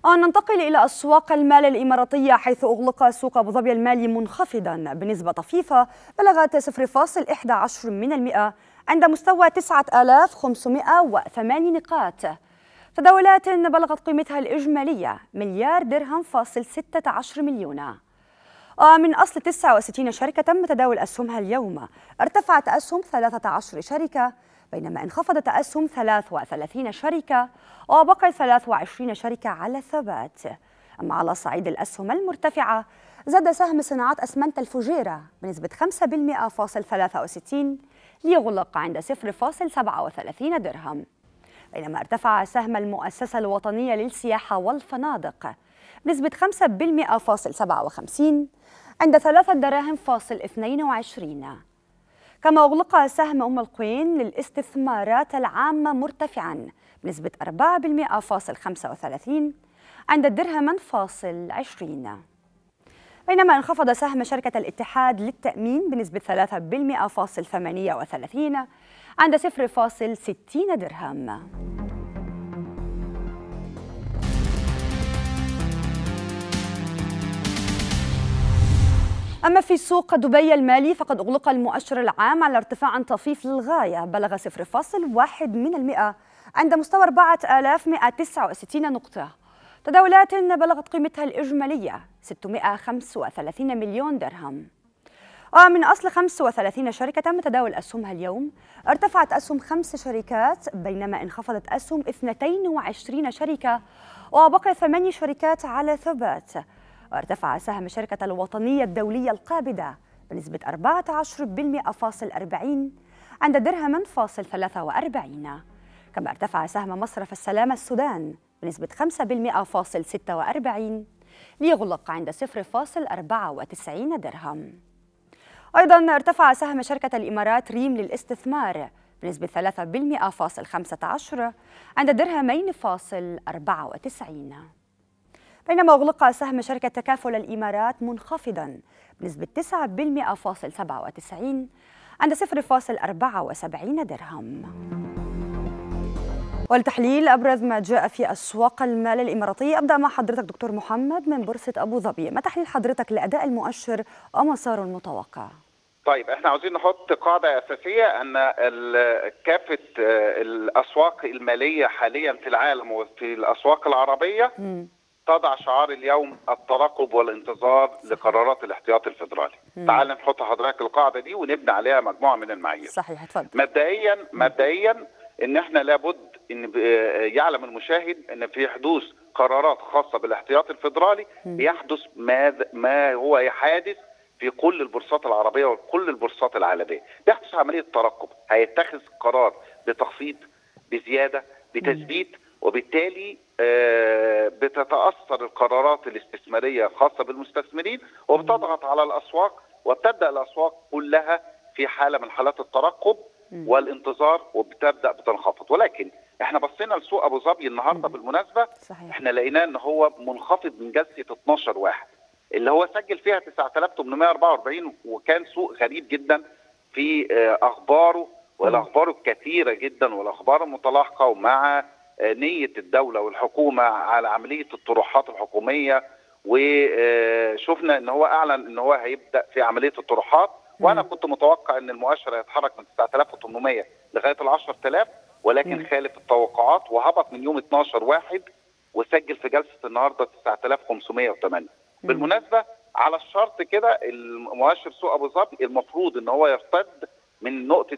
ننتقل إلى أسواق المال الإماراتية حيث أغلق سوق أبو ظبي المالي منخفضا بنسبة طفيفة بلغت 0.11 من المئة عند مستوى 9508 نقاط تداولات بلغت قيمتها الإجمالية مليار درهم فاصل 16 مليون من أصل 69 شركة تم تداول أسهمها اليوم ارتفعت أسهم 13 شركة بينما انخفضت أسهم 33 شركة وبقي 23 شركة على الثبات أما على صعيد الأسهم المرتفعة زاد سهم صناعات أسمنت الفجيرة بنسبة 5.63 ليغلق عند 0.37 درهم بينما ارتفع سهم المؤسسة الوطنية للسياحة والفنادق بنسبة 5.57 عند 3 دراهم فاصل 22 كما أغلق سهم أم القوين للاستثمارات العامة مرتفعا بنسبة 4.35 عند الدرهم فاصل 20 بينما انخفض سهم شركة الاتحاد للتأمين بنسبة 3.38 عند 0.60 درهم أما في سوق دبي المالي فقد أغلق المؤشر العام على ارتفاع طفيف للغاية بلغ 0.1 من المئة عند مستوى 4169 نقطة تداولات بلغت قيمتها الإجمالية 635 مليون درهم ومن أصل 35 شركة تم تداول أسهمها اليوم ارتفعت أسهم خمس شركات بينما انخفضت أسهم 22 شركة وبقي ثماني شركات على ثبات وارتفع سهم شركة الوطنية الدولية القابضة بنسبة 14.40 عند درهم فاصل 43 كما ارتفع سهم مصرف السلامة السودان بنسبة 5.46 ليغلق عند 0.94 درهم أيضا ارتفع سهم شركة الإمارات ريم للاستثمار بنسبة 3.15 عند درهمين فاصل 94 بينما أغلق سهم شركة تكافل الإمارات منخفضا بنسبة 9.97 عند 0.74 درهم والتحليل أبرز ما جاء في أسواق المال الإماراتية أبدأ مع حضرتك دكتور محمد من بورصة أبو ظبي ما تحليل حضرتك لأداء المؤشر ومساره المتوقع؟ طيب احنا عاوزين نحط قاعده اساسيه ان كافه الاسواق الماليه حاليا في العالم وفي الاسواق العربيه م. تضع شعار اليوم الترقب والانتظار لقرارات الاحتياط الفدرالي. تعال نحط حضرتك القاعده دي ونبني عليها مجموعه من المعايير. صحيح اتفضل. مبدئيا مبدئيا ان احنا لابد ان يعلم المشاهد ان في حدوث قرارات خاصه بالاحتياط الفدرالي يحدث ما ما هو حادث في كل البورصات العربيه وكل البورصات العالميه، بيحدث عمليه ترقب، هيتخذ قرار بتخفيض بزياده بتثبيت وبالتالي بتتاثر القرارات الاستثماريه الخاصه بالمستثمرين وبتضغط على الاسواق وبتبدا الاسواق كلها في حاله من حالات الترقب والانتظار وبتبدا بتنخفض ولكن احنا بصينا لسوق ابو ظبي النهارده بالمناسبه صحيح. احنا لقيناه ان هو منخفض من جلسه 12 واحد اللي هو سجل فيها 9844 وكان سوق غريب جدا في اخباره والاخبار الكثيره جدا والاخبار المتلاحقه ومع نيه الدوله والحكومه على عمليه الطروحات الحكوميه وشفنا ان هو اعلن ان هو هيبدا في عمليه الطروحات وانا كنت متوقع ان المؤشر هيتحرك من 9800 لغايه ال 10000 ولكن خالف التوقعات وهبط من يوم 12 واحد وسجل في جلسه النهارده 9508 بالمناسبه على الشرط كده المؤشر سوق ابو ظبي المفروض ان هو يرتد من نقطه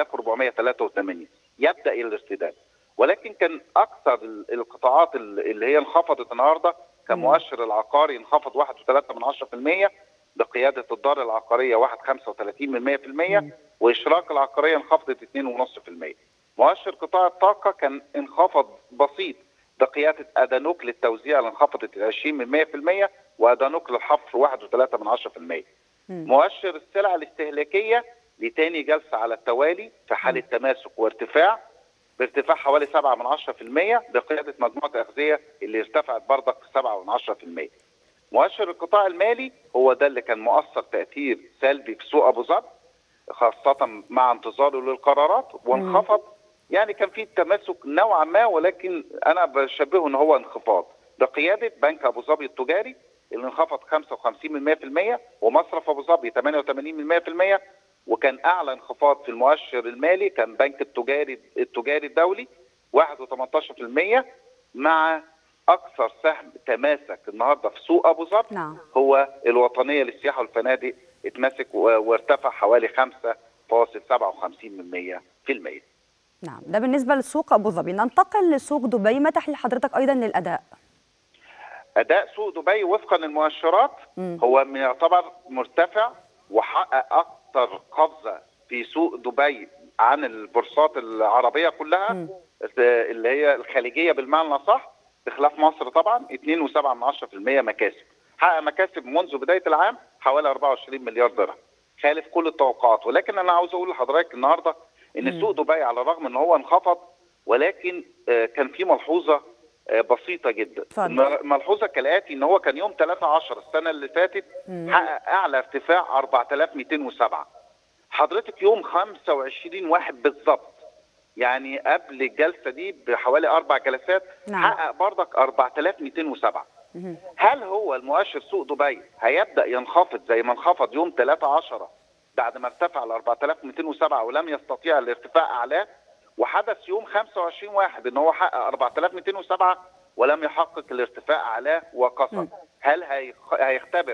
9483 يبدا الى الارتداد ولكن كان اكثر القطاعات اللي هي انخفضت النهارده كان مؤشر العقاري انخفض 1.3% بقياده الدار العقاريه 1.35 من 100% واشراك العقاريه انخفضت 2.5% مؤشر قطاع الطاقه كان انخفض بسيط بقياده ادانوك للتوزيع اللي انخفضت 20 من 100% وادانوك للحفر 1.3 من 10% مؤشر السلع الاستهلاكيه لتاني جلسه على التوالي في حاله تماسك وارتفاع بارتفاع حوالي 7 من 10% بقياده مجموعه اغذيه اللي ارتفعت بردك 7 من 10%. مؤشر القطاع المالي هو ده اللي كان مؤثر تاثير سلبي في سوق ابو ظبي خاصه مع انتظاره للقرارات وانخفض يعني كان في تماسك نوعا ما ولكن انا بشبهه ان هو انخفاض بقياده بنك ابو ظبي التجاري اللي انخفض 55% ومصرف ابو ظبي 88% وكان اعلى انخفاض في المؤشر المالي كان بنك التجاري التجاري الدولي 1.18% مع اكثر سهم تماسك النهارده في سوق ابو ظبي نعم. هو الوطنيه للسياحه والفنادق اتمسك وارتفع حوالي 5.57% نعم ده بالنسبة لسوق أبو ظبي ننتقل لسوق دبي ما تحليل حضرتك أيضا للأداء اداء سوق دبي وفقا للمؤشرات مم. هو من يعتبر مرتفع وحقق اكثر قفزه في سوق دبي عن البورصات العربيه كلها مم. اللي هي الخليجيه بالمعنى الصح بخلاف مصر طبعا 2.7% مكاسب حقق مكاسب منذ بدايه العام حوالي 24 مليار درهم خالف كل التوقعات ولكن انا عاوز اقول لحضرتك النهارده ان سوق دبي على الرغم ان هو انخفض ولكن آه، كان في ملحوظه آه، بسيطه جدا اتفضل. الم- ملحوظه كالاتي ان هو كان يوم 13 السنه اللي فاتت حقق اعلى ارتفاع 4207 حضرتك يوم 25 واحد بالظبط يعني قبل الجلسه دي بحوالي اربع جلسات نعم. حقق برضك 4207 هل هو المؤشر سوق دبي هيبدا ينخفض زي ما انخفض يوم 3 10 بعد ما ارتفع ل 4207 ولم يستطيع الارتفاع اعلاه وحدث يوم 25 واحد ان هو حقق 4207 ولم يحقق الارتفاع اعلاه وكسر هل هيخ- هيختبر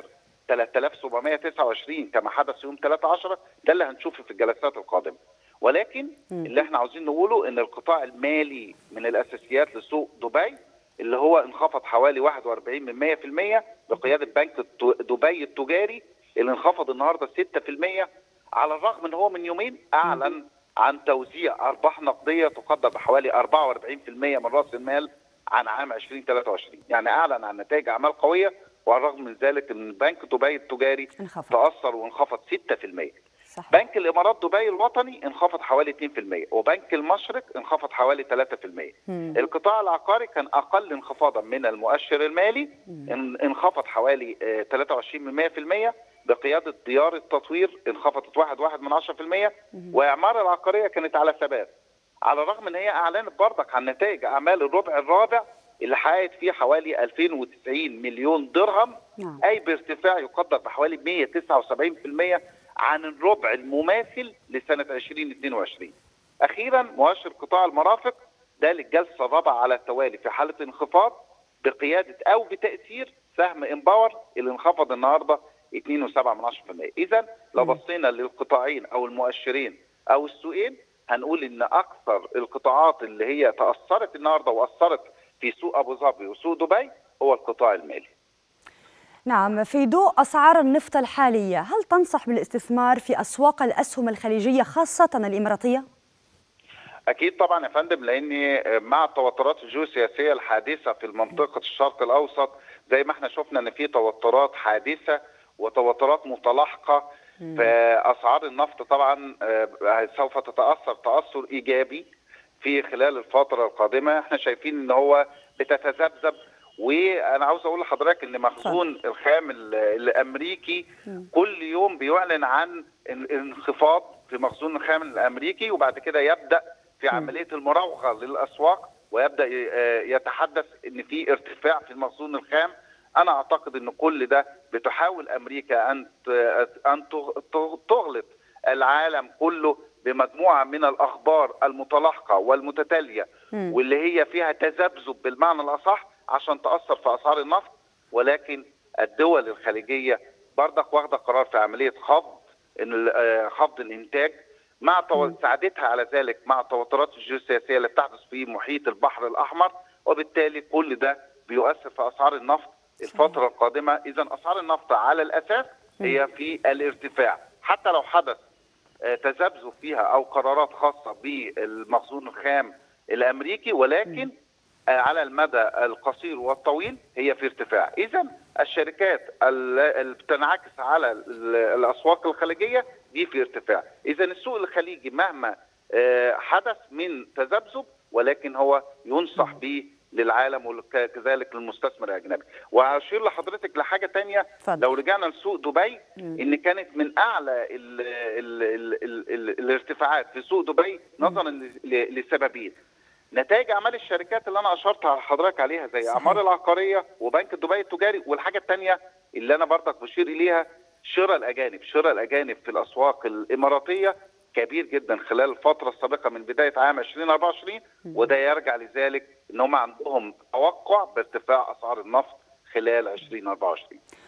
3729 كما حدث يوم 3 10 ده اللي هنشوفه في الجلسات القادمه ولكن اللي احنا عاوزين نقوله ان القطاع المالي من الاساسيات لسوق دبي اللي هو انخفض حوالي 41 من 100% بقياده بنك الت- دبي التجاري اللي انخفض النهارده 6% على الرغم ان هو من يومين اعلن عن توزيع ارباح نقديه تقدر بحوالي 44% من راس المال عن عام 2023 يعني اعلن عن نتائج اعمال قويه وعلى الرغم من ذلك ان بنك دبي التجاري انخفض. تاثر وانخفض 6% صحيح بنك الامارات دبي الوطني انخفض حوالي 2% وبنك المشرق انخفض حوالي 3% مم. القطاع العقاري كان اقل انخفاضا من المؤشر المالي ان- انخفض حوالي آه، 23% بقياده ديار التطوير انخفضت 1.1 من 10% واعمار العقاريه كانت على ثبات على الرغم ان هي اعلنت برضك عن نتائج اعمال الربع الرابع اللي حققت فيه حوالي 2090 مليون درهم نعم. اي بارتفاع يقدر بحوالي 179% عن الربع المماثل لسنه 2022 اخيرا مؤشر قطاع المرافق ده للجلسه الرابعه على التوالي في حاله انخفاض بقياده او بتاثير سهم امباور اللي انخفض النهارده 2.7% اذا لو بصينا للقطاعين او المؤشرين او السوقين هنقول ان اكثر القطاعات اللي هي تاثرت النهارده واثرت في سوق ابو ظبي وسوق دبي هو القطاع المالي نعم في ضوء أسعار النفط الحالية هل تنصح بالاستثمار في أسواق الأسهم الخليجية خاصة الإماراتية؟ اكيد طبعا يا فندم لان مع التوترات الجيوسياسيه الحادثه في منطقه الشرق الاوسط زي ما احنا شفنا ان في توترات حادثه وتوترات متلاحقه فاسعار النفط طبعا آه، سوف تتاثر تاثر ايجابي في خلال الفتره القادمه احنا شايفين ان هو بتتذبذب وانا عاوز اقول لحضرتك ان مخزون الخام ال- الامريكي كل يوم بيعلن عن ان- انخفاض في مخزون الخام الامريكي وبعد كده يبدا في عمليه المراوغه للاسواق ويبدا ي- آه، يتحدث ان في ارتفاع في المخزون الخام انا اعتقد ان كل ده بتحاول امريكا ان ت- ان تغ- تغ- تغلط العالم كله بمجموعه من الاخبار المتلاحقه والمتتاليه واللي هي فيها تذبذب بالمعنى الاصح عشان تاثر في اسعار النفط ولكن الدول الخليجيه برضك واخده قرار في عمليه خفض إن ال- آه، خفض الانتاج مع تو- ساعدتها على ذلك مع التوترات الجيوسياسيه اللي بتحدث في محيط البحر الاحمر وبالتالي كل ده بيؤثر في اسعار النفط الفتره القادمه اذا اسعار النفط على الاساس هي في الارتفاع حتى لو حدث آه، تذبذب فيها او قرارات خاصه بالمخزون الخام الامريكي ولكن آه، على المدى القصير والطويل هي في ارتفاع اذا الشركات ال- اللي بتنعكس على ال- الاسواق الخليجيه دي في ارتفاع اذا السوق الخليجي مهما آه، حدث من تذبذب ولكن هو ينصح به للعالم وكذلك للمستثمر الاجنبي وهشير لحضرتك لحاجه تانية اتفضل. لو رجعنا لسوق دبي ان كانت من اعلى ال ال ال ال ال الارتفاعات في سوق دبي نظرا ل- لسببين نتائج اعمال الشركات اللي انا اشرت على حضرتك عليها زي صحيح. اعمار العقاريه وبنك دبي التجاري والحاجه الثانيه اللي انا برضك بشير اليها شراء الاجانب شراء الاجانب في الاسواق الاماراتيه كبير جدا خلال الفتره السابقه من بدايه عام 2024 وده يرجع لذلك ان هم عندهم توقع بارتفاع اسعار النفط خلال 2024